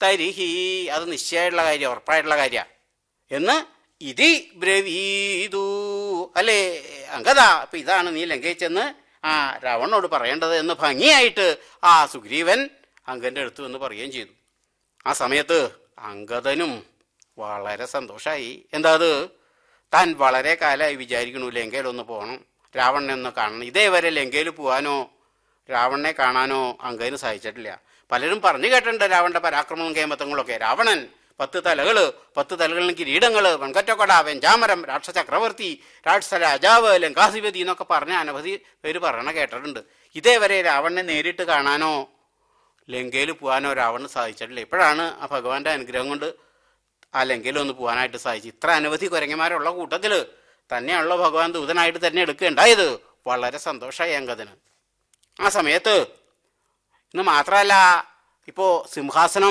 തരിഹി അത് നിശ്ചയമായിട്ടുള്ള കാര്യം ഉറപ്പായിട്ടുള്ള കാര്യമാണ് എന്ന് ഇതി ബ്രവീതു അല്ലേ അങ്കദ അപ്പൊ ഇതാണ് നീ ലംഘിച്ചെന്ന് ആ രാവണനോട് പറയേണ്ടത് എന്ന് ഭംഗിയായിട്ട് ആ സുഗ്രീവൻ അങ്കന്റെ അടുത്ത് എന്ന് പറയുകയും ചെയ്തു ആ സമയത്ത് അങ്കദനും വളരെ സന്തോഷമായി എന്താ അത് താൻ വളരെ കാലമായി വിചാരിക്കണു ലങ്കയിലൊന്ന് പോകണം രാവണനെ ഒന്ന് കാണണം ഇതേവരെ ലങ്കയിൽ പോകാനോ രാവണനെ കാണാനോ അങ്കന് സാധിച്ചിട്ടില്ല പലരും പറഞ്ഞു കേട്ടിട്ടുണ്ട് രാവണന്റെ പരാക്രമവും കേമത്തങ്ങളൊക്കെ രാവണൻ പത്ത് തലകള് പത്ത് തലകളിൽ കിരീടങ്ങള് വെൺകറ്റക്കൊട വെഞ്ചാമരം രാക്ഷചക്രവർത്തി രാക്ഷസ രാജാവ് ലങ്കാധിപതി എന്നൊക്കെ പറഞ്ഞ അനവധി പേര് പറയണ കേട്ടിട്ടുണ്ട് ഇതേവരെ രാവണനെ നേരിട്ട് കാണാനോ ലങ്കയിൽ പോകാനോ രാവണന് സാധിച്ചിട്ടില്ല ഇപ്പോഴാണ് ആ ഭഗവാന്റെ അനുഗ്രഹം കൊണ്ട് ആ ലങ്കയിൽ ഒന്ന് പോകാനായിട്ട് സാധിച്ചു ഇത്ര അനവധി കുരങ്ങന്മാരുള്ള കൂട്ടത്തിൽ തന്നെയാണല്ലോ ഭഗവാൻ ദൂതനായിട്ട് തന്നെ എടുക്കുകയുണ്ടായത് വളരെ സന്തോഷമായി അങ്കദന് ആ സമയത്ത് ഇന്ന് മാത്രമല്ല ഇപ്പോൾ സിംഹാസനം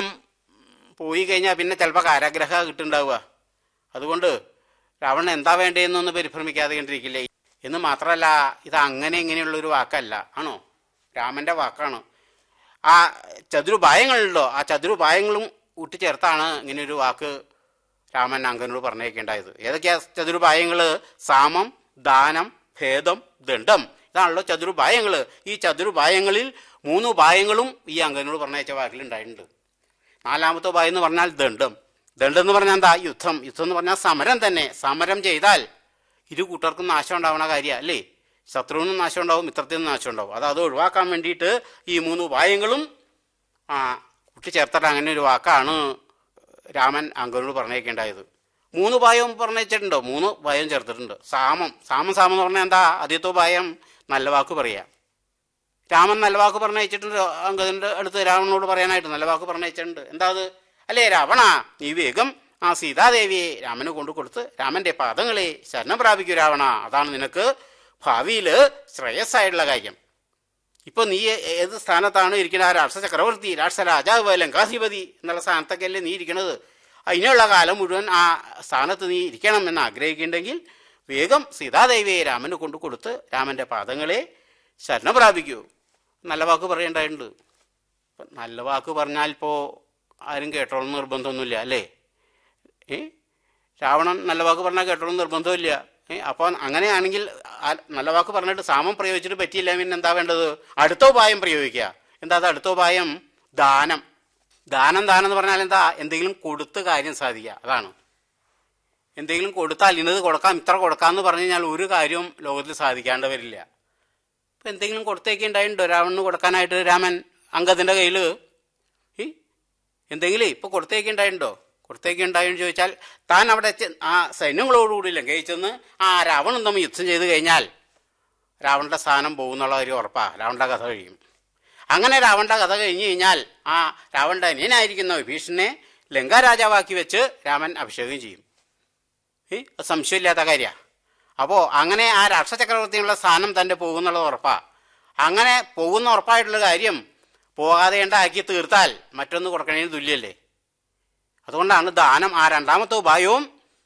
പോയി കഴിഞ്ഞാൽ പിന്നെ ചിലപ്പോൾ കാരാഗ്രഹ കിട്ടുന്നുണ്ടാവുക അതുകൊണ്ട് രാവണൻ എന്താ വേണ്ടതെന്നൊന്ന് പരിഭ്രമിക്കാതെ കണ്ടിരിക്കില്ലേ എന്ന് മാത്രമല്ല ഇത് അങ്ങനെ ഇങ്ങനെയുള്ളൊരു വാക്കല്ല ആണോ രാമന്റെ വാക്കാണ് ആ ചതുരുപായങ്ങളുണ്ടോ ആ ചതുരുപായങ്ങളും കൂട്ടിച്ചേർത്താണ് ഇങ്ങനെയൊരു വാക്ക് രാമൻ അങ്കനോട് പറഞ്ഞേക്കേണ്ടായത് ഏതൊക്കെയാ ചതുരുപായങ്ങള് സാമം ദാനം ഭേദം ദണ്ഡം ഇതാണല്ലോ ചതുരുപായങ്ങൾ ഈ ചതുരുപായങ്ങളിൽ മൂന്ന് ഉപായങ്ങളും ഈ അങ്കനോട് പറഞ്ഞയച്ച വാക്കിലുണ്ടായിട്ടുണ്ട് നാലാമത്തെ ഉപായം എന്ന് പറഞ്ഞാൽ ദണ്ഡം ദണ്ഡം എന്ന് പറഞ്ഞാൽ എന്താ യുദ്ധം യുദ്ധം എന്ന് പറഞ്ഞാൽ സമരം തന്നെ സമരം ചെയ്താൽ ഇരു കൂട്ടർക്കും നാശം ഉണ്ടാവണ കാര്യമാണ് അല്ലേ ശത്രുവിനും നാശം ഉണ്ടാവും മിത്രത്തിനും നാശം ഉണ്ടാവും അത് അത് ഒഴിവാക്കാൻ വേണ്ടിയിട്ട് ഈ മൂന്ന് ഉപായങ്ങളും ആ കൂട്ടിച്ചേർത്തിട്ട് അങ്ങനെ ഒരു വാക്കാണ് രാമൻ അങ്കനോട് പറഞ്ഞേക്കേണ്ടായത് മൂന്ന് ഉപായവും പറഞ്ഞിട്ടുണ്ടോ മൂന്ന് ഉപായം ചേർത്തിട്ടുണ്ട് സാമം സാമം സാമം എന്ന് പറഞ്ഞാൽ എന്താ ആദ്യത്തെ ഉപായം നല്ല വാക്ക് പറയാം രാമൻ നല്ല വാക്ക് പറഞ്ഞയച്ചിട്ടുണ്ട് അങ്കദന്റെ അടുത്ത് രാവണനോട് പറയാനായിട്ട് നല്ല വാക്ക് പറഞ്ഞയച്ചിട്ടുണ്ട് എന്താ അത് അല്ലേ രാവണ നീ വേഗം ആ സീതാദേവിയെ രാമന് കൊണ്ടു കൊടുത്ത് രാമന്റെ പാദങ്ങളെ ശരണം പ്രാപിക്കൂ രാവണ അതാണ് നിനക്ക് ഭാവിയിൽ ശ്രേയസ്സായിട്ടുള്ള കാര്യം ഇപ്പൊ നീ ഏത് സ്ഥാനത്താണ് ഇരിക്കുന്നത് ആ രാക്ഷസ ചക്രവർത്തി രാക്ഷസ രാജാവ് ലങ്കാധിപതി എന്നുള്ള സ്ഥാനത്തൊക്കെ അല്ലേ നീ ഇരിക്കണത് അതിനുള്ള കാലം മുഴുവൻ ആ സ്ഥാനത്ത് നീ ഇരിക്കണം എന്ന് ആഗ്രഹിക്കുന്നുണ്ടെങ്കിൽ വേഗം സീതാദേവിയെ രാമന് കൊണ്ടു കൊടുത്ത് രാമന്റെ പാദങ്ങളെ ശരണം പ്രാപിക്കൂ നല്ല വാക്ക് പറയേണ്ടതുണ്ട് ഇപ്പം നല്ല വാക്ക് പറഞ്ഞാൽ ഇപ്പോൾ ആരും കേട്ടോളം നിർബന്ധമൊന്നുമില്ല അല്ലേ ഏ രാവണൻ നല്ല വാക്ക് പറഞ്ഞാൽ കേട്ടോളം നിർബന്ധമില്ല ഏ അപ്പോൾ അങ്ങനെയാണെങ്കിൽ ആ നല്ല വാക്ക് പറഞ്ഞിട്ട് സാമം പ്രയോഗിച്ചിട്ട് പറ്റിയില്ല പിന്നെ എന്താ വേണ്ടത് അടുത്ത ഉപായം പ്രയോഗിക്കുക എന്താ അത് അടുത്ത ഉപായം ദാനം ദാനം ദാനം എന്ന് പറഞ്ഞാൽ എന്താ എന്തെങ്കിലും കൊടുത്ത് കാര്യം സാധിക്കുക അതാണ് എന്തെങ്കിലും കൊടുത്താൽ ഇന്നത് കൊടുക്കാം ഇത്ര കൊടുക്കാം എന്ന് പറഞ്ഞു കഴിഞ്ഞാൽ ഒരു കാര്യവും ലോകത്തിൽ സാധിക്കാണ്ട് വരില്ല ഇപ്പം എന്തെങ്കിലും കൊടുത്തേക്ക് ഉണ്ടായിട്ടുണ്ടോ രാവണന് കൊടുക്കാനായിട്ട് രാമൻ അങ്കദിൻ്റെ കയ്യിൽ ഈ എന്തെങ്കിലും ഇപ്പൊ കൊടുത്തേക്ക് ഉണ്ടായിട്ടുണ്ടോ കൊടുത്തേക്ക് ഉണ്ടായെന്ന് ചോദിച്ചാൽ താൻ അവിടെ ചെ- ആ സൈന്യങ്ങളോടുകൂടി ലംഘിച്ചെന്ന് ആ രാവണൻ തമ്മിൽ യുദ്ധം ചെയ്ത് കഴിഞ്ഞാൽ രാവണന്റെ സ്ഥാനം പോകുന്നുള്ള ഒരു ഉറപ്പാ രാവണന്റെ കഥ കഴിയും അങ്ങനെ രാവണന്റെ കഥ കഴിഞ്ഞു കഴിഞ്ഞാൽ ആ രാവണന്റെ അനിയനായിരിക്കുന്ന വിഭീഷണനെ ലങ്കാ രാജാവാക്കി വെച്ച് രാമൻ അഭിഷേകം ചെയ്യും ഏ അത് സംശയമില്ലാത്ത കാര്യമാണ് അപ്പോൾ അങ്ങനെ ആ രാഷ്ട്രചക്രവർത്തിയുള്ള സ്ഥാനം തൻ്റെ പോകുന്നുള്ളത് ഉറപ്പാ അങ്ങനെ പോകുന്ന ഉറപ്പായിട്ടുള്ള കാര്യം പോകാതെ ആക്കി തീർത്താൽ മറ്റൊന്ന് കൊടുക്കണേന് തുല്യല്ലേ അതുകൊണ്ടാണ് ദാനം ആ രണ്ടാമത്തെ ഉപായവും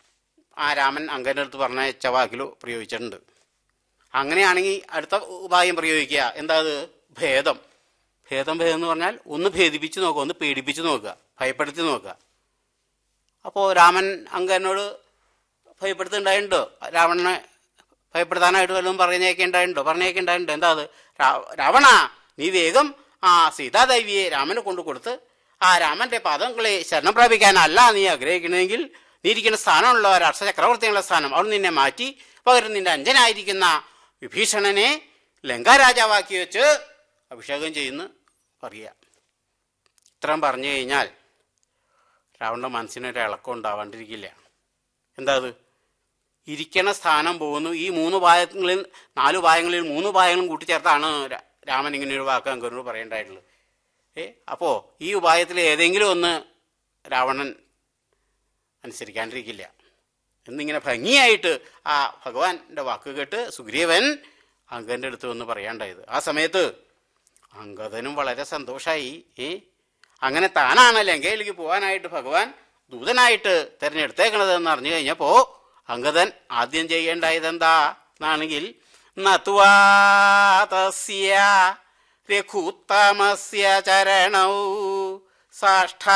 ആ രാമൻ അങ്കൻ്റെ അടുത്ത് പറഞ്ഞ ചവാക്കിലു പ്രയോഗിച്ചിട്ടുണ്ട് അങ്ങനെയാണെങ്കിൽ അടുത്ത ഉപായം പ്രയോഗിക്കുക എന്താ അത് ഭേദം ഭേദം ഭേദം എന്ന് പറഞ്ഞാൽ ഒന്ന് ഭേദിപ്പിച്ച് നോക്കുക ഒന്ന് പേടിപ്പിച്ച് നോക്കുക ഭയപ്പെടുത്തി നോക്കുക അപ്പോൾ രാമൻ അങ്കനോട് ഭയപ്പെടുത്തുണ്ടായിട്ടുണ്ടോ രാവണനെ ഭയപ്പെടുത്താനായിട്ട് വല്ലതും പറഞ്ഞേക്കെ ഉണ്ടായിട്ടുണ്ടോ പറഞ്ഞേക്കെ ഉണ്ടായിട്ടുണ്ടോ എന്താ അത് രാ- രാവണ നീ വേഗം ആ സീതാദേവിയെ രാമന് കൊണ്ടു കൊടുത്ത് ആ രാമന്റെ പാദങ്ങളെ ശരണം പ്രാപിക്കാനല്ല നീ ആഗ്രഹിക്കണമെങ്കിൽ നീ ഇരിക്കുന്ന സ്ഥാനമുള്ള രാഷ്ട്ര ചക്രവർത്തിയുള്ള സ്ഥാനം അവിടെ നിന്നെ മാറ്റി പകരം നിന്റെ അഞ്ജനായിരിക്കുന്ന വിഭീഷണനെ ലങ്കാരാജാവാക്കി വെച്ച് അഭിഷേകം ചെയ്യുന്നു പറയുക ഇത്രയും പറഞ്ഞു കഴിഞ്ഞാൽ രാവണന്റെ മനസ്സിനൊരു ഇളക്കം ഉണ്ടാവാണ്ടിരിക്കില്ല എന്താ അത് ഇരിക്കണ സ്ഥാനം പോകുന്നു ഈ മൂന്ന് ഭാഗങ്ങളിൽ നാല് ഭാഗങ്ങളിൽ മൂന്ന് ഭാഗങ്ങളും കൂട്ടിച്ചേർത്താണ് രാ- രാമൻ ഇങ്ങനെ ഒരു വാക്ക് അങ്കനോട് പറയേണ്ടതായിട്ടുള്ളത് ഏ അപ്പോൾ ഈ ഉപായത്തിൽ ഏതെങ്കിലും ഒന്ന് രാവണൻ അനുസരിക്കാണ്ടിരിക്കില്ല എന്നിങ്ങനെ ഭംഗിയായിട്ട് ആ ഭഗവാന്റെ വാക്ക് കേട്ട് സുഗ്രീവൻ അങ്കന്റെ അടുത്ത് വന്ന് പറയാണ്ടായത് ആ സമയത്ത് അങ്കദനും വളരെ സന്തോഷമായി ഏ അങ്ങനെ താനാണ് ലങ്കയിലേക്ക് പോകാനായിട്ട് ഭഗവാൻ ദൂതനായിട്ട് തിരഞ്ഞെടുത്തേക്കണത് എന്ന് അറിഞ്ഞു കഴിഞ്ഞപ്പോ അങ്കദൻ ആദ്യം ചെയ്യേണ്ടായത് എന്താ എന്നാണെങ്കിൽ നത്വാ തസ്യ രഘുത്തമസ്യ ചരണൗ സാഷ്ടാ